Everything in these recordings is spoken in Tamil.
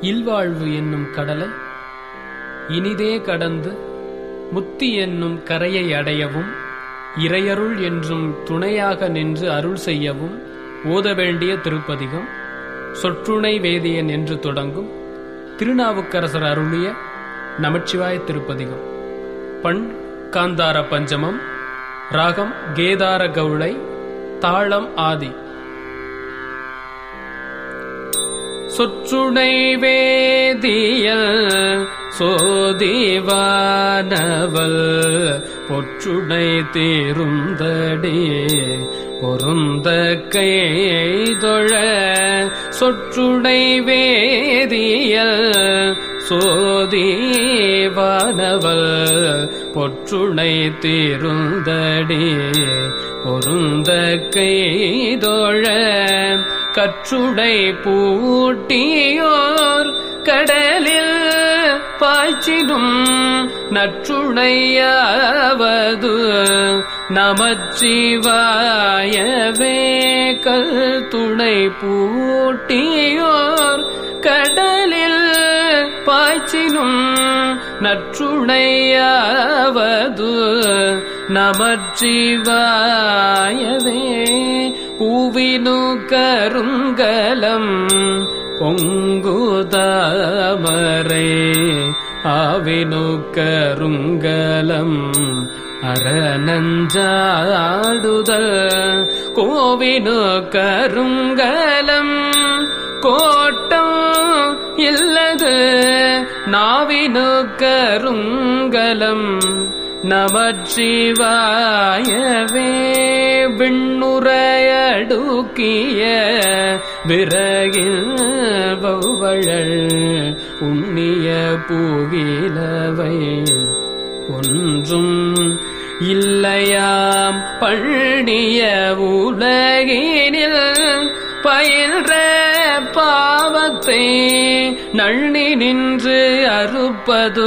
இல்வாழ்வு என்னும் கடலை இனிதே கடந்து முத்தி என்னும் கரையை அடையவும் இறையருள் என்றும் துணையாக நின்று அருள் செய்யவும் ஓத வேண்டிய திருப்பதிகம் சொற்றுணை வேதியன் என்று தொடங்கும் திருநாவுக்கரசர் அருளிய நமச்சிவாய திருப்பதிகம் பண் காந்தார பஞ்சமம் ராகம் கேதார கவுளை தாளம் ஆதி சொற்றுணை வேதியல் சோதிவானவல் பொற்றுணை தேருந்தடி பொருந்த கைதொழ சொற்றுணை வேதியல் சோதிவானவல் பொற்றுணை தேருந்தடி பொருந்த கைதொழ கற்றுடை பூட்டியோர் கடலில் பாய்ச்சிடும் நற்றுணையாவது நமச்சிவாயவே கல் துணை பூட்டியோர் கடலில் பாய்ச்சினும் நற்றுணையாவது நமச்சிவாயவே பூவினு கருங்கலம் பொங்குதாமரை ஆவினு கருங்கலம் அரணஞ்சாடுதல் கோவினு கருங்கலம் கோட்டம் இல்லது நாவினு கருங்கலம் நமச்சிவாயவே விண்ணுரையடுக்கிய விறகில் வௌவழல் உண்ணிய பூகிலவை ஒன்றும் இல்லையாம் பண்ணிய உலகினில் பயின்ற பாவத்தை நள்ளி நின்று அறுப்பது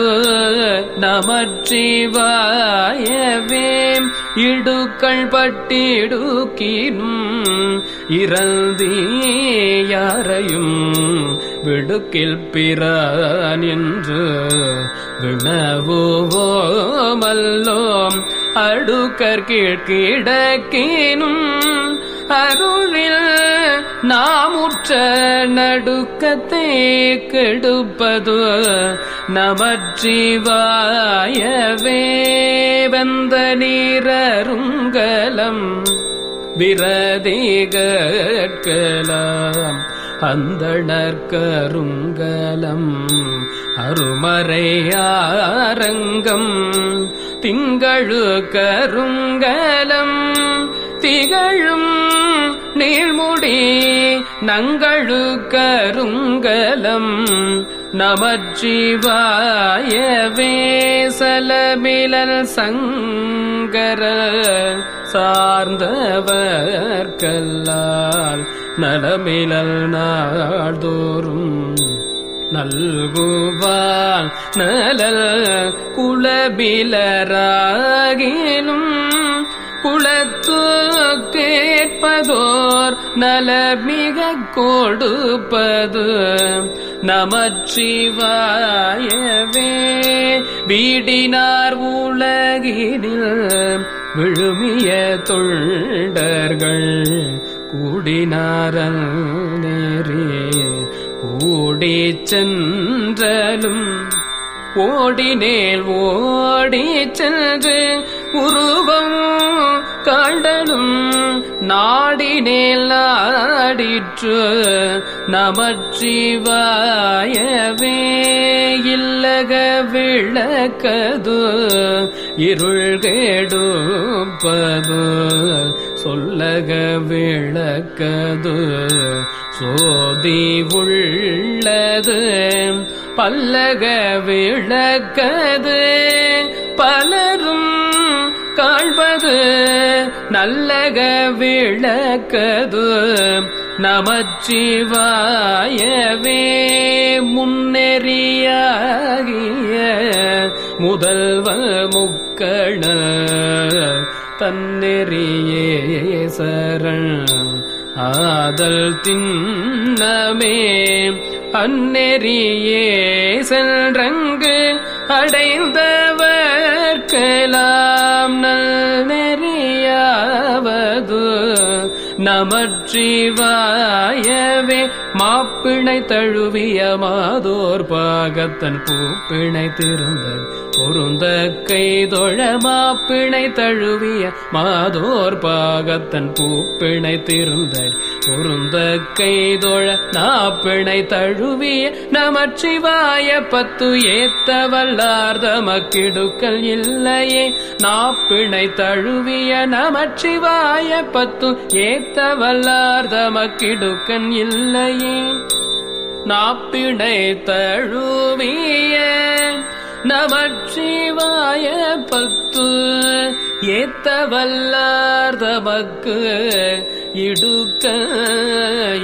நமச்சிவாயவே இடுக்கள் பட்டிடுக்கினும் இறந்தி யாரையும் விடுக்கில் பிறான் என்று வினவுவோமல்லோம் அடுக்கர் கீழ்கிடக்கினும் அருளில் நாமுற்ற நடுக்கத்தை கெடுப்பது நமச்சிவாயவே வந்த நீரருங்கலம் விரதிகலாம் அந்தணர்கருங்கலம் அருமறையாரங்கம் திங்களு கருங்கலம் திகழும் நீழ்முடி நங்களு கருங்கலம் நமச்சிவாயவே சலமிலல் சங்கர சார்ந்தவர்கல்லால் நலமிலல் நாள்தோறும் நல்குவால் நலல் குலபிலராகிலும் குளத்து கேட்பதோர் நலமிக கொடுப்பது நமச்சிவாயவே வீடினார் உலகினில் விழுமிய தொண்டர்கள் கூடினாரல் நேரே கூடி சென்றலும் ஓடினேல் ஓடி சென்று உருவம் கண்டலும் நாடினேல் நாடிற்று நமச்சிவாயவே இல்லக விளக்கது இருள் கேடுப்பது சொல்லக விளக்கது சோதி உள்ளது பல்லக விளக்கது பலரும் காண்பது நல்லக விளக்கது நமச்சிவாயவே முன்னெறியாகிய முதல்வல் முக்கண தன்னெறியே சரண் ஆதல் தின்னமே அந்நெறியே சென்றங்கு அடைந்தவர்க்கெல்லாம் நல் நெறியாவது நமச்சிவாயவே மாப்பிணை தழுவிய மாதோர் பாகத்தன் பூப்பிணை திருந்தன் பொருந்த கைதொழ மாப்பிணை தழுவிய மாதோர் பாகத்தன் பூப்பிணை திருந்தன் பொருந்த கைதொழ நாப்பிணை தழுவிய நமச்சிவாய பத்து ஏத்த வல்லார் தமக்கிடுக்கல் இல்லையே நாப்பிணை தழுவிய நமச்சிவாய பத்து ஏத்த வல்லார் தமக்கிடுக்கன் இல்லையே நாப்பிணை தழுவிய நமச்சிவாய பத்து ஏத்த வல்லார் தமக்கு இடுக்க